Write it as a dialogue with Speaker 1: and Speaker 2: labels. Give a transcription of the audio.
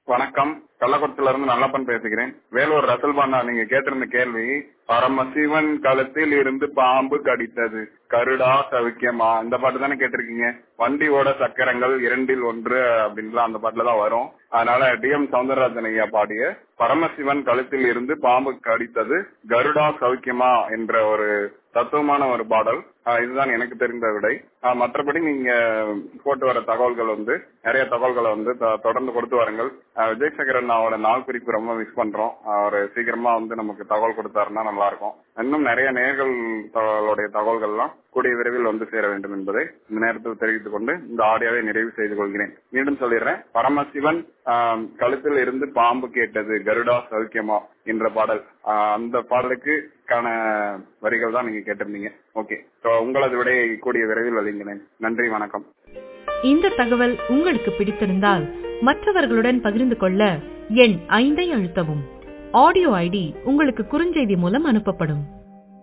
Speaker 1: வணக்கம் கள்ளக்குளத்துல இருந்து நல்லப்பன் பேசுகிறேன் வேலூர் ரசல்பாண்டா நீங்க கேட்டிருந்த கேள்வி பரமசிவன் கழுத்தில் இருந்து பாம்பு கடித்தது கருடா சவிக்கியமா இந்த பாட்டு தானே கேட்டிருக்கீங்க வண்டியோட சக்கரங்கள் இரண்டில் ஒன்று அப்படின்லாம் அந்த பாட்டுல தான் வரும் அதனால டி எம் சவுந்தரராஜன் ஐயா பாடிய பரமசிவன் கழுத்தில் இருந்து பாம்பு கடித்தது கருடா சௌக்கியமா என்ற ஒரு தத்துவமான ஒரு பாடல் ஆஹ் இதுதான் எனக்கு தெரிந்த விடை ஆஹ் மற்றபடி நீங்க போட்டு வர தகவல்கள் வந்து நிறைய தகவல்களை வந்து தொ- தொடர்ந்து கொடுத்து வாருங்கள் ஆஹ் விஜய் சேகரன் அவரோட நாள் குறிப்பு ரொம்ப மிஸ் பண்றோம் அவர் சீக்கிரமா வந்து நமக்கு தகவல் கொடுத்தாருன்னா நல்லா இருக்கும் இன்னும் நிறைய நேர்களுடைய தகவல்கள்லாம் கூடிய விரைவில் வந்து சேர வேண்டும் என்பதை இந்த நேரத்தில் தெரிவித்துக் கொண்டு இந்த ஆடியோவை நிறைவு செய்து கொள்கிறேன் மீண்டும் சொல்லிடுறேன் பரமசிவன் ஆஹ் கழுத்தில் இருந்து பாம்பு கேட்டது கருடா சௌக்கியமா என்ற பாடல் ஆஹ் அந்த பாடலுக்கு கான வரிகள் தான் நீங்க கேட்டிருந்தீங்க ஓகே உங்களது விடையை கூடிய விரைவில் வழங்கினேன் நன்றி வணக்கம்
Speaker 2: இந்த தகவல் உங்களுக்கு பிடித்திருந்தால் மற்றவர்களுடன் பகிர்ந்து கொள்ள எண் ஐந்தை அழுத்தவும் ஆடியோ ஐடி உங்களுக்கு குறுஞ்செய்தி மூலம் அனுப்பப்படும்